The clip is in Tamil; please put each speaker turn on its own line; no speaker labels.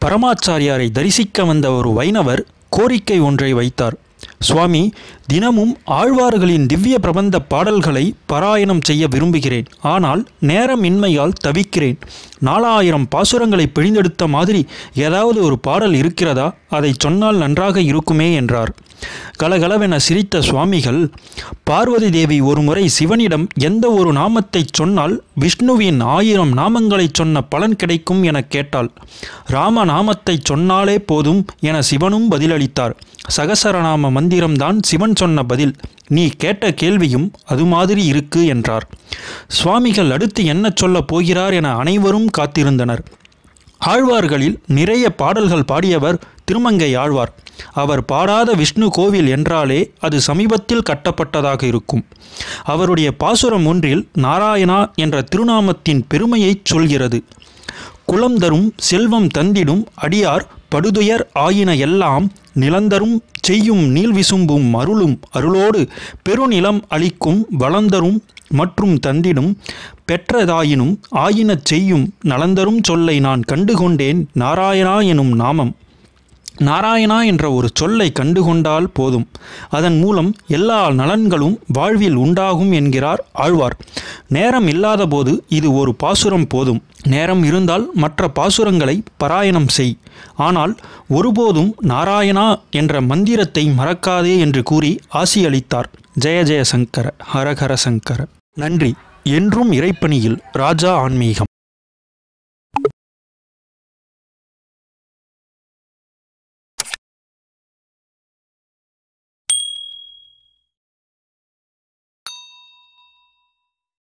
பரமாச்சாரியாரை தரிசிக்க வந்த ஒரு வைணவர் கோரிக்கை ஒன்றை வைத்தார் சுவாமி தினமும் ஆழ்வார்களின் திவ்ய பிரபந்த பாடல்களை பாராயணம் செய்ய விரும்புகிறேன் ஆனால் நேரமின்மையால் தவிக்கிறேன் நாலாயிரம் பாசுரங்களை பிழிந்தெடுத்த மாதிரி ஏதாவது ஒரு பாடல் இருக்கிறதா அதை சொன்னால் நன்றாக இருக்குமே என்றார் கலகலவென சிரித்த சுவாமிகள் பார்வதி தேவி ஒருமுறை சிவனிடம் எந்த ஒரு நாமத்தை சொன்னால் விஷ்ணுவின் ஆயிரம் நாமங்களை சொன்ன பலன் கிடைக்கும் என கேட்டாள் ராம நாமத்தை சொன்னாலே போதும் என சிவனும் பதிலளித்தார் சகசரநாம மந்திரம்தான் சிவன் சொன்ன பதில் நீ கேட்ட கேள்வியும் அது மாதிரி இருக்கு என்றார் சுவாமிகள் அடுத்து என்ன சொல்லப் போகிறார் என அனைவரும் காத்திருந்தனர் ஆழ்வார்களில் நிறைய பாடல்கள் பாடியவர் திருமங்கை ஆழ்வார் அவர் பாடாத விஷ்ணு கோவில் என்றாலே அது சமீபத்தில் கட்டப்பட்டதாக இருக்கும் அவருடைய பாசுரம் ஒன்றில் நாராயணா என்ற திருநாமத்தின் பெருமையைச் சொல்கிறது குலம் தரும் செல்வம் தந்திடும் அடியார் படுதுயர் ஆயின எல்லாம் நிலந்தரும் செய்யும் நீள் விசும்பும் அருளும் அருளோடு பெருநிலம் அளிக்கும் வளந்தரும் மற்றும் தந்திடும் பெற்றதாயினும் ஆயினச் செய்யும் நலந்தரும் சொல்லை நான் கண்டுகொண்டேன் நாராயணா எனும் நாமம் நாராயணா என்ற ஒரு சொல்லை கண்டுகொண்டால் போதும் அதன் மூலம் எல்லா நலன்களும் வாழ்வில் உண்டாகும் என்கிறார் ஆழ்வார் நேரம் இல்லாதபோது இது ஒரு பாசுரம் போதும் நேரம் இருந்தால் மற்ற பாசுரங்களை பாராயணம் செய் ஆனால் ஒருபோதும் நாராயணா என்ற மந்திரத்தை மறக்காதே என்று கூறி ஆசியளித்தார் ஜெய ஜெய சங்கர ஹரஹர சங்கர நன்றி என்றும் இறைப்பணியில் ராஜா ஆன்மீகம்